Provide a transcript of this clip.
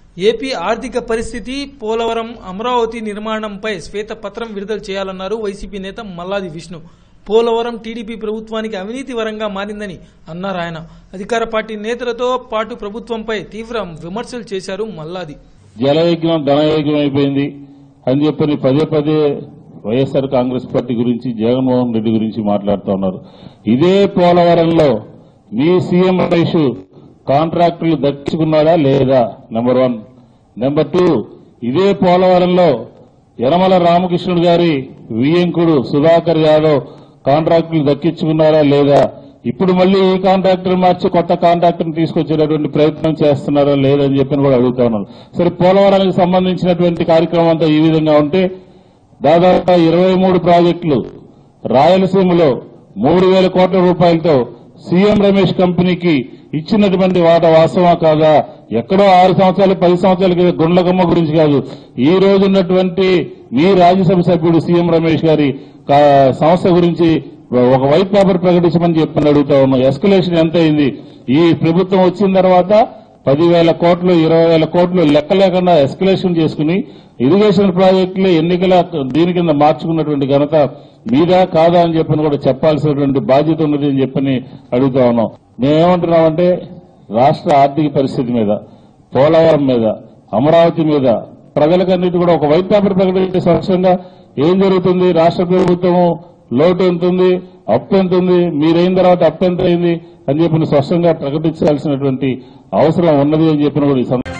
AP ఆర్థిక పరిస్థితి పోలవరం అమరావతి నిర్మాణంపై శ్వేతపత్రం విడుదల చేయాలన్నారు వైసీపీ నేత మల్లాది విష్ణు పోలవరం టీడీపీ ప్రభుత్వానికి అవినీతి వరంగా మారిందని అన్నారు ఆయన అధికార పార్టీ నేతలతో పాటు ప్రభుత్వంపై తీవ్ర విమర్శలు చేశారు మల్లాది జలయజ్ఞం ధనయజ్ఞం అయిపోయింది అని చెప్పని పదే పదే వైఎస్ఆర్ కాంగ్రెస్ పార్టీ గురించి జగన్మోహన్ రెడ్డి గురించి మాట్లాడుతూ ఉన్నారు ఇదే పోలవరంలో మీ సీఎం రమేష్ కాంట్రాక్టులు దక్కించుకున్నాడా లేదా నెంబర్ వన్ నెంబర్ టూ ఇదే పోలవరంలో యనమల రామకృష్ణుడు గారి వియ్యంకుడు సుధాకర్ యాదవ్ కాంట్రాక్టులు దక్కించుకున్నారా లేదా ఇప్పుడు మళ్ళీ ఈ కాంట్రాక్టర్ మార్చి కొత్త కాంట్రాక్టర్ తీసుకొచ్చేటటువంటి ప్రయత్నం చేస్తున్నారా లేదని చెప్పని కూడా అడుగుతా ఉన్నారు సరే పోలవరానికి సంబంధించినటువంటి కార్యక్రమం అంతా ఈ విధంగా ఉంటే దాదాపు ఇరవై మూడు ప్రాజెక్టులు రాయలసీమలో మూడు వేల కోట్ల రూపాయలతో సీఎం రమేష్ కంపెనీకి ఇచ్చినటువంటి వాట వాస్తవా కాదా ఎక్కడో ఆరు సంవత్సరాలు పది సంవత్సరాల క్రితం గుండ్లకమ్మ గురించి కాదు ఈ రోజు ఉన్నటువంటి మీ రాజ్యసభ సభ్యుడు సీఎం రమేష్ గారి కా- సంస్థ గురించి ఒక వైట్ పేపర్ ప్రకటించమని చెప్పని అడుగుతా ఉన్నాం ఎస్కలేషన్ ఎంత అయింది ఈ ప్రభుత్వం వచ్చిన తర్వాత పదివేల కోట్లు ఇరవై వేల కోట్లు లెక్క లేకుండా ఎస్కలేషన్ చేసుకుని ఇరిగేషన్ ప్రాజెక్టులు ఎన్నికల దీని కింద మార్చుకున్నటువంటి ఘనత మీదా కాదా అని చెప్పని కూడా చెప్పాల్సినటువంటి బాధ్యత ఉన్నది అని చెప్పని అడుగుతా ఉన్నాం మేమేమంటున్నామంటే రాష్ట్ర ఆర్థిక పరిస్థితి మీద పోలవరం మీద అమరావతి మీద ప్రజలకన్నిటి కూడా ఒక వైట్ పేపర్ ప్రకటించే స్పష్టంగా ఏం జరుగుతుంది రాష్ట్ర ప్రభుత్వము లోటు ఎంత ఉంది అప్పు ఎంత ఉంది మీరైన తర్వాత అప్పు ఎంత అయింది అని చెప్పిన స్పష్టంగా ప్రకటించాల్సినటువంటి అవసరం ఉన్నది అని చెప్పిన కూడా ఈ సందర్భంగా